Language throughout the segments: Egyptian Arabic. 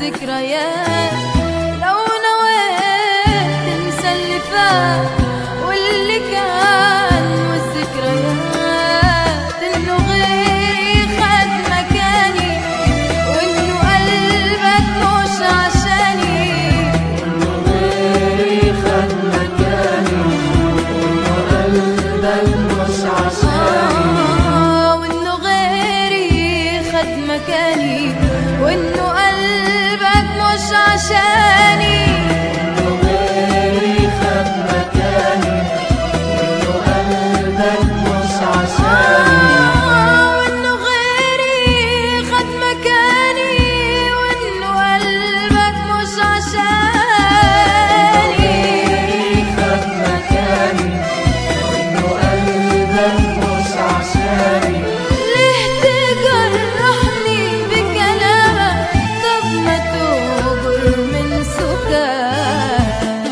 الذكريات لو نويت تنسى اللي فات واللي كان والذكريات انه غيري خد مكاني وانه قلبك مش عشاني غيري خد مكاني قلبك مش عشاني آه، وانه غيري خد مكاني وانه قلبك مش عشاني غيري خد مكاني قلبك مش عشاني آه، وانه غيري خد مكاني وانه قلبك مش عشاني خد مكاني قلبك مش عشاني ليه تجرحني بكلامك طب ما تغر من سكات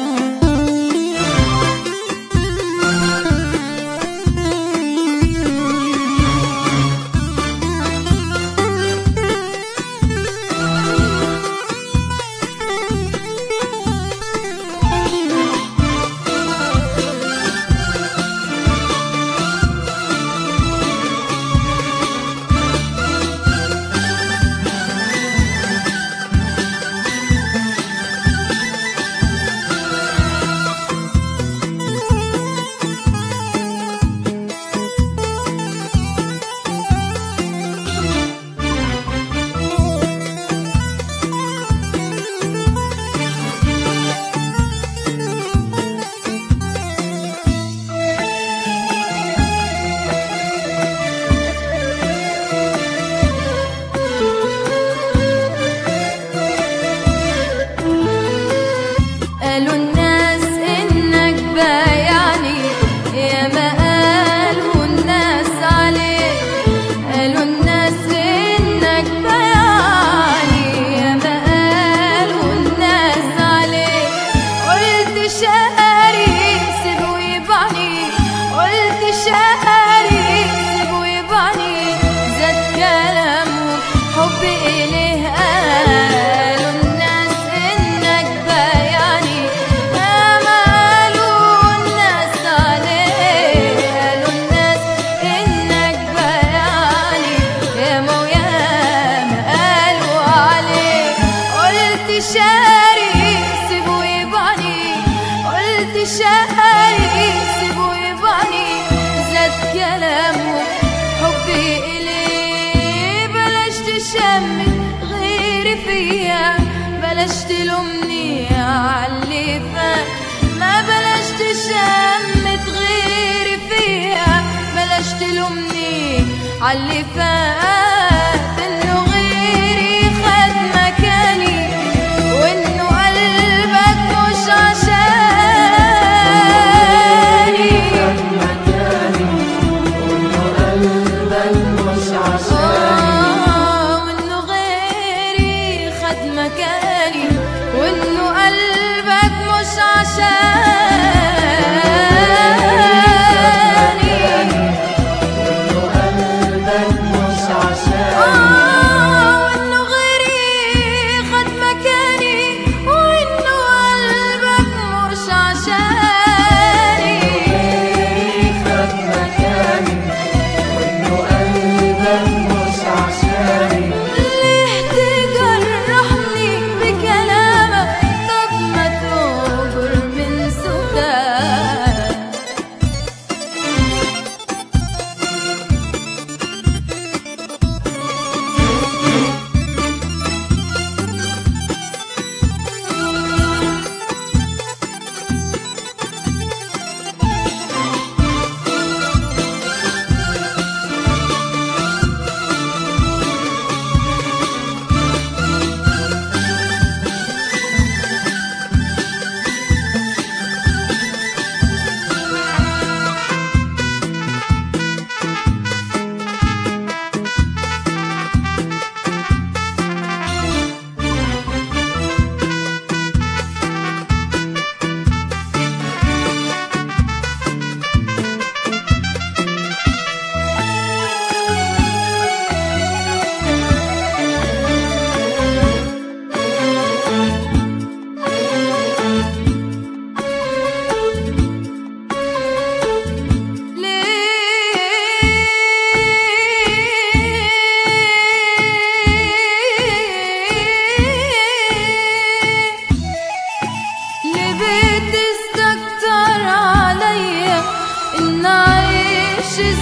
قالوا الناس انك بايعني يا ما قالوا الناس عليك قالوا الناس انك بايعني يا ما قالوا الناس عليك قلت شقري سيبه يبعني قلت شقري سيبه يبعني زاد كلامه حبي إليه قالوا الناس إنك بايعني يا ما قالوا الناس عليك قالوا الناس إنك بايعني يا ما ويا ما قالوا عليك قلت شاري سيبه يبعني قلت شاري سيبه يبعني زاد كلامه حبي إليه بلاش تشمت غيري فيها بلاش تلومني عاللي فات ما بلاش تشمت غيري فيها بلاش تلومني عاللي فات انه غيري خد مكاني وانه قلبك مش عشاني مكاني قلبك مش عشاني آه، وانه غيري خد مكاني وانه قلبك مش عشاني قلبك مش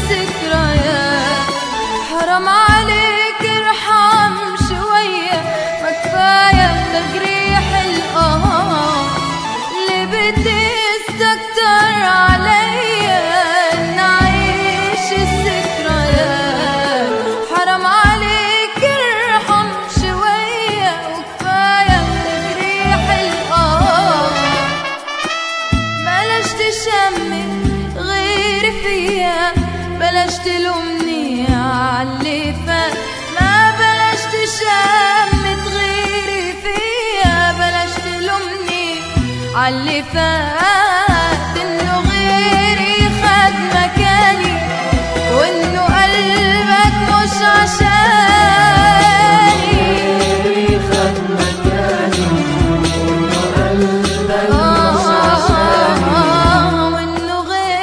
الذكريات حرام عليك ارحم شوية ما كفاية تجريح القهار اللي بتستكتر عليا نعيش الذكريات حرام عليك ارحم شوية وكفاية تجريح القهار بلاش تشمت غيري فيها بلاش تلومني عاللي فات ما بلاش تشمت غيري فيها بلاش تلومني عاللي فات انه غيري خد مكاني وانه قلبك مش عشاني غيري خد مكاني وإنه قلبك مش عشاني وانه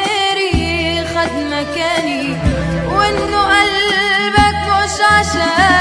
غيري خد مكاني وانه قلبك مش عشاني